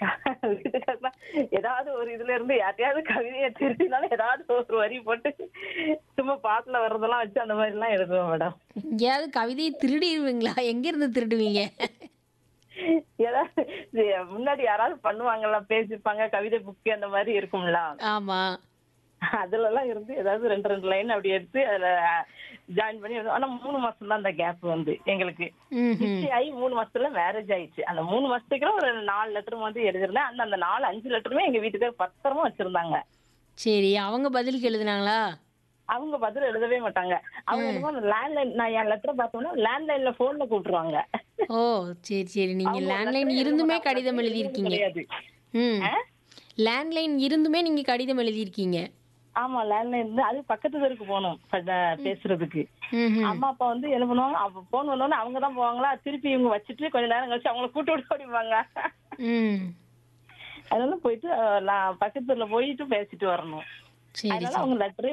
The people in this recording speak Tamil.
வீட்டுக்காரனா ஏதாவது ஒரு இதுல இருந்து யார்ட்டையாவது கவிதையை திருத்தினாலும் ஏதாவது ஒரு வரி போட்டு சும்மா பாட்டுல வர்றதெல்லாம் வச்சு அந்த மாதிரி எல்லாம் எழுதுவேன் மேடம் எங்கேயாவது கவிதையை திருடிடுவீங்களா எங்க இருந்து திருடுவீங்க ஏதாவது இது முன்னாடி யாராவது பண்ணுவாங்கல்ல பேசிருப்பாங்க கவிதை புக்கு அந்த மாதிரி இருக்கும்ல ஆமா அதுல எல்லாம் இருந்து ஏதாவது ரெண்டு ரெண்டு லைன் அப்படி எடுத்து அதுல ஜாயின் பண்ணி எழுதுவோம். ஆனா மூணு மாசம் தான் அந்த கேப் வந்து எங்களுக்கு ம்ஹும். நிச்சயம் ஆகி மூணு மாசத்துல மேரேஜ் ஆயிடுச்சு அந்த மூணு மாசத்துக்கு ஒரு நாலு லெட்டர் வந்து எழுதிருந்தேன் அந்த அந்த நாலு அஞ்சு லெட்டருமே எங்க வீட்டுக்காரர் பத்திரமா வச்சிருந்தாங்க சரி அவங்க பதிலுக்கு எழுதுனாங்களா அவங்க பதில் எழுதவே மாட்டாங்க அவங்க என்னமோ லேண்ட்லைன் நான் என் லெட்டர் பார்த்தோம்னா லேண்ட்லைன்ல போன்ல கூப்பிட்டுருவாங்க ஓ சரி சரி நீங்க அவங்க லேண்ட்லைன் letter இருந்துமே எழுத கடிதம் மாட்டாங்க, எழுதியிருக்கீங்க கிடையாது ம் ஆ? லேண்ட்லைன் இருந்துமே நீங்க கடிதம் எழுதியிருக்கீங்க ஆமா லேண்ட்லைன் இருந்து அது பக்கத்து தெருக்கு போகணும் ப- பேசுறதுக்கு ம்ஹும். அம்மா அப்பா வந்து என்ன பண்ணுவாங்க அப்ப போன் வந்தோடனே அவங்க தான் போவாங்களா திருப்பி இவங்க வச்சுட்டு கொஞ்ச நேரம் கழிச்சு அவங்கள கூட்டு விட்டு ஓடிப்பாங்க ம் அதனால போயிட்டு அஹ், நான் பக்கத்துல போயிட்டு பேசிட்டு வரணும் சரி அதனால சரி அவங்க லெட்டரே